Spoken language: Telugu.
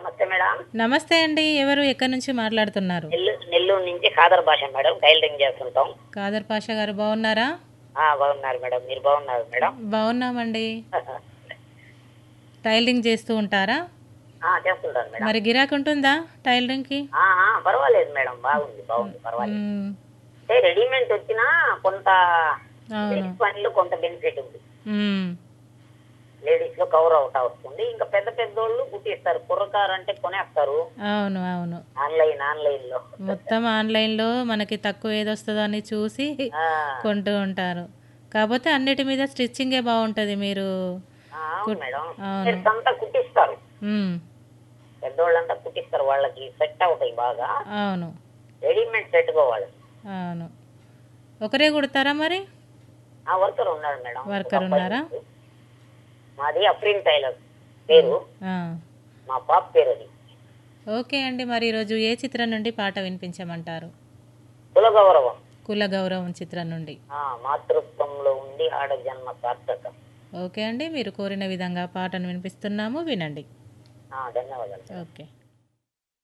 నమస్తే మేడం నమస్తే అండి ఎవరు ఎక్కడి నుంచి మాట్లాడుతున్నారు నెల్లూరు నెల్లూరు నుంచి ఖాదర్ భాష మేడం టైలరింగ్ చేస్తుంటాం కాదర్ పాషా గారు బాగున్నారా ఆ, బాగున్నారు మేడం మీరు బాగున్నారు మేడం బాగున్నామండి టైలరింగ్ చేస్తూ ఉంటారా ఆ, చేస్తుంటాను మేడం మరి గిరాకీ ఉంటుందా టైలరింగ్కి ఆ, ఆ, పర్వాలేదు మేడం బాగుంది బాగుంది పర్వాలేదు మ్మ్. అంటే రెడీమేడ్ వచ్చినా కొంత అవును లేడీస్ పనిలో కొంత బెనిఫిట్ ఉంది మ్మ్. లేడీస్ లో కవర్ అవుతా వస్తుంది ఇంకా పెద్ద పెద్దోళ్ళు కుట్టిస్తారు కుర్రకారు అంటే కొనేస్తారు అవును అవును ఆన్లైన్ ఆన్లైన్ లో మొత్తం ఆన్లైన్లో మనకి తక్కువ ఏది వస్తుందో అని చూసి ఆ, కొంటూ ఉంటారు కాకపోతే అన్నిటి మీద స్టిచ్చింగే బాగుంటుంది మీరు ఆ, అవును మేడం అవును. అంతా కుట్టిస్తారు మ్మ్. పెద్దోళ్ళంతా కుట్టిస్తారు వాళ్ళకి సెట్ అవుతాయి బాగా అవును రెడీమేడ్ పెట్టుకోవాలి అవును ఒకరే కుడతారా మరి ఆ వర్కర్ ఉన్నాడు మేడం వర్కర్ ఒక అబ్బాయి ఉన్నారా? ఉన్నాడు. మాది అప్రిన్ టైలర్ పేరు ఆ. మా పాప పేరు అది ఓకే అండి మరి ఈరోజు ఏ చిత్రం నుండి పాట వినిపించమంటారు కుల గౌరవం కుల గౌరవం చిత్రం నుండి ఆ, మాతృత్వంలో ఉండి ఆడ జన్మ సార్థకం ఓకే అండి మీరు కోరిన విధంగా పాటను వినిపిస్తున్నాము వినండి ఆ, ధన్యవాదాలు ఓకే